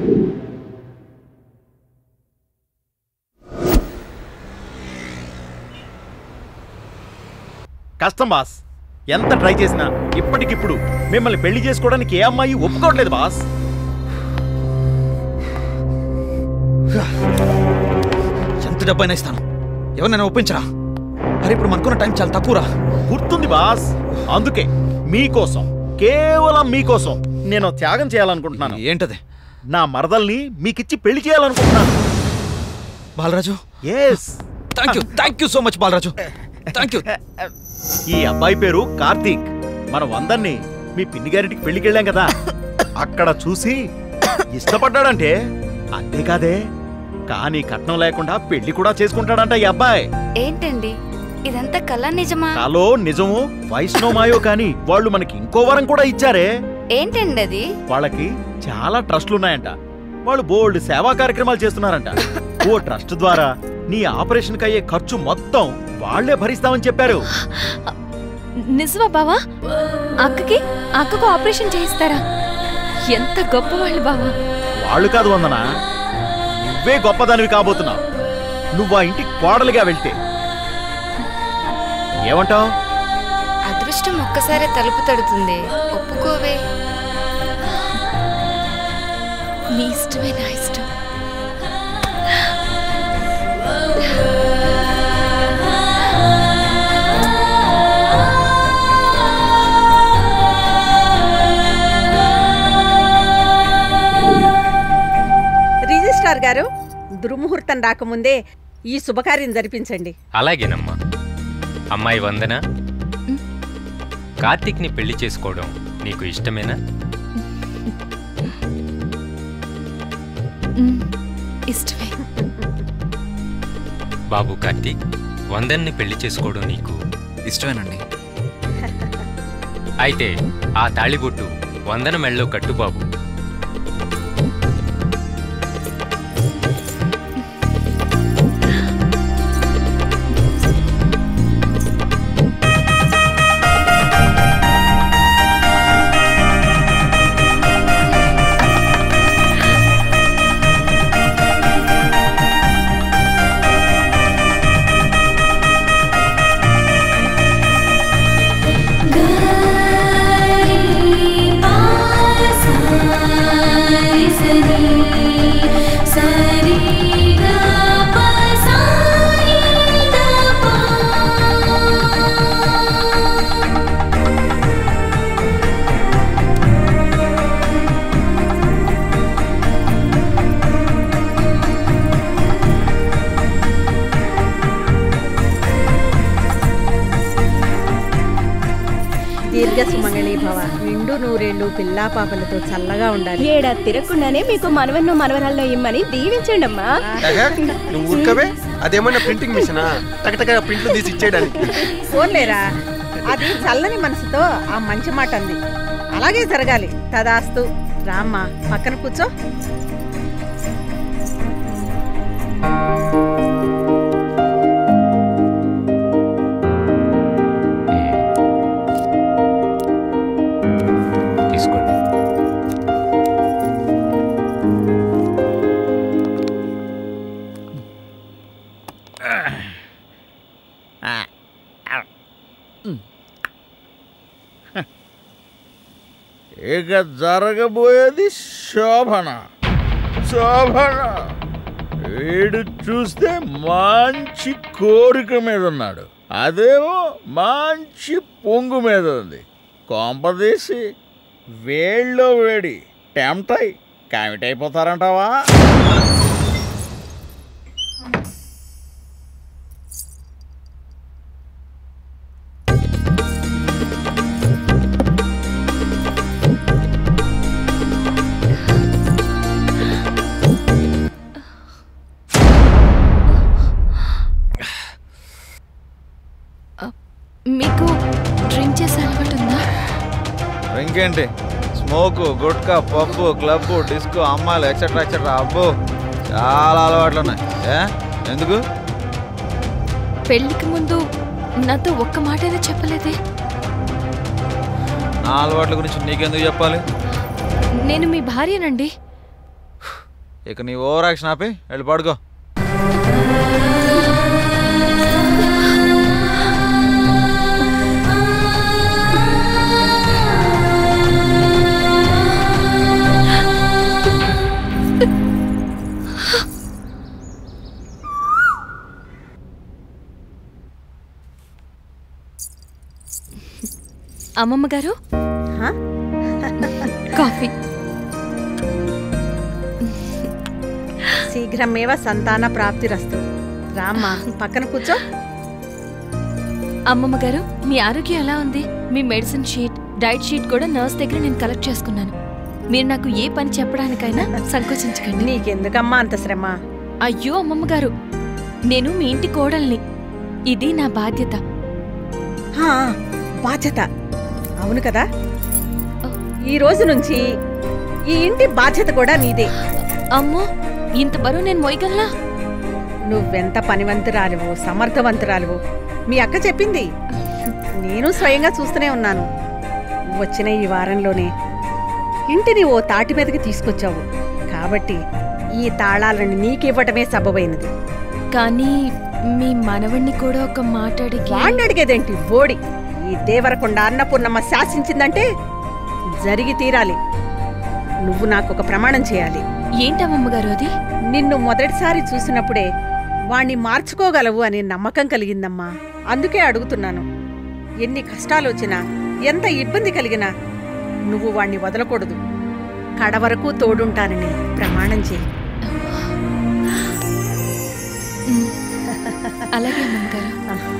కష్టం బాస్ ఎంత ట్రై చేసినా ఇప్పటికిప్పుడు మిమ్మల్ని పెళ్లి చేసుకోవడానికి ఏ అమ్మాయి ఒప్పుకోవట్లేదు బాస్ ఎంత డబ్బైనా ఇస్తాను ఎవరినైనా ఒప్పించరా అరే ఇప్పుడు మనకున్న టైం చాలా తక్కువరా గుర్తుంది బాస్ అందుకే మీకోసం కేవలం మీకోసం నేను త్యాగం చేయాలనుకుంటున్నాను ఏంటది నా మరదల్ని మీకిచ్చి పెళ్లి చేయాలనుకుంటున్నాను Balaraju yes thank you thank you so much Balaraju thank you ఈ అబ్బాయి పేరు కార్తీక్ మనం అందరినీ మీ పిన్ని గారింటికి పెళ్లికి వెళ్ళాం కదా అక్కడ చూసి ఇష్టపడ్డాడంటే అంతేకాదే కానీ కట్నం లేకుండా పెళ్లి కూడా చేసుకుంటాడంట ఈ అబ్బాయి ఏంటండి ఇదంతా కళ నిజమా కాలో నిజమో వైష్ణవమాయో కానీ వాళ్ళు మనకి ఇంకో వరం కూడా ఇచ్చారే ఏంటండి అది వాళ్ళకి చాలా ట్రస్ట్లు ఉన్నాయంట వాళ్ళు బోల్డ్ సేవా కార్యక్రమాలు చేస్తున్నారంట ఓ ట్రస్ట్ ద్వారా నీ ఆపరేషన్ అయ్యే ఖర్చు మొత్తం వాళ్లే భరిస్తామని చెప్పారు నిజమా బావా అక్కకి అక్కకు ఆపరేషన్ చేయిస్తారా ఎంత గొప్ప వాళ్ళు బావా వాళ్ళు కాదు వందన నువ్వే గొప్పదానివి కాబోతున్నావు నువ్వు ఆ ఇంటికి కోడలిగా వెళ్తే ఏమంటావు అదృష్టం ఒక్కసారే తలుపు తడుతుంది ఒప్పుకోవే నీ ఇష్టమే నా ఇష్టం రిజిస్ట్రార్ గారు దుర్ముహూర్తం రాకముందే ఈ శుభకార్యం జరిపించండి అలాగేనమ్మా అమ్మాయి వందన కార్తీక్ని పెళ్లి చేసుకోవడం నీకు ఇష్టమేనా మ్, ఇష్టమే బాబు కార్తీక్ వందన్ని పెళ్లి చేసుకోవడం నీకు ఇష్టమేనండి అయితే ఆ తాళిబొట్టు వందన మెళ్ళలో కట్టు బాబు దీర్ఘ సుమంగళి భవ నిండు నూరేళ్లు పిల్లా పాపలతో చల్లగా ఉండాలి ఏడా తిరగకుండానే మీకు మనవన్నో మనవరాల్లో ఇమ్మని దీవించండి అమ్మా నువ్వు ఊరుకవే అదేమన్నా ప్రింటింగ్ మిషనా టకటక ప్రింట్లు తీసి ఇచ్చేయడానికి ఫోన్లేరా అది చల్లని మనసుతో ఆ మంచి మాట అంది అలాగే జరగాలి తదాస్తు రామ్మా పక్కన కూర్చో తీసుకోండి ఇక జరగబోయేది శోభన శోభన వీడు చూస్తే మంచి కోరిక మీద ఉన్నాడు అదేమో మంచి పొంగు మీద ఉంది కొంపదీసి వేళ్ళో వేడి టెంప్టై కామిట్ అయిపోతారంటావా మీకు డ్రింక్ చేసే అలవాటు ఉందా ఇంకేంటి smoke gutka pub club disco అమ్మాయిలు ఎక్సెట్రా ఎక్సెట్రా అబ్బో చాలా అలవాట్లు ఉన్నాయి ఏ ఎందుకు పెళ్లికి ముందు నాతో ఒక్క మాటైనా చెప్పలేదే నా అలవాట్ల గురించి నీకెందుకు చెప్పాలి నేను మీ భార్యనండి ఇక నీ ఓవర్ యాక్షన్ ఆపి వెళ్ళి పడుకో అమ్మమ్మ గారు హా? కాఫీ శీఘ్రమేవ సంతాన ప్రాప్తిరస్తు రామ్మా పక్కన కూర్చో అమ్మమ్మ గారు మీ ఆరోగ్యం ఎలా ఉంది మీ మెడిసిన్ షీట్ డైట్ షీట్ కూడా నర్స్ దగ్గర నేను కలెక్ట్ చేసుకున్నాను మీరు నాకు ఏ పని చెప్పడానికైనా సంకోచించకండి నీకెందుకమ్మా అంత శ్రమ అయ్యో అమ్మమ్మ గారు నేను మీ ఇంటి కోడల్ని ఇది నా బాధ్యత హా, బాధ్యత అవును కదా ఈ రోజు నుంచి ఈ ఇంటి బాధ్యత కూడా నీదే అమ్మో ఇంత బరువు నేను మోయగలనా నువ్వెంత పనివంతురాలివో సమర్థవంతురాలివో మీ అక్క చెప్పింది నేను స్వయంగా చూస్తూనే ఉన్నాను వచ్చిన ఈ వారంలోనే ఇంటిని ఓ తాటి మీదకి తీసుకొచ్చావు కాబట్టి ఈ తాళాలను నీకివ్వటమే సబబైనది కానీ మీ మనవణ్ణి కూడా ఒక మాట అడిగి వాణ్ణి అడిగేదేంటి బోడి ఈ దేవరకొండ అన్నపూర్ణమ్మ శాసించిందంటే జరిగి తీరాలి నువ్వు నాకు ఒక ప్రమాణం చేయాలి ఏంటమ్మమ్మ గారు అది నిన్ను మొదటిసారి చూసినప్పుడే వాణ్ణి మార్చుకోగలవు అనే నమ్మకం కలిగిందమ్మా అందుకే అడుగుతున్నాను ఎన్ని కష్టాలొచ్చినా ఎంత ఇబ్బంది కలిగినా నువ్వు వాణ్ణి వదలకూడదు కడవరకు తోడుంటానని ప్రమాణం చేయి అలాగే అమ్మమ్మ గారు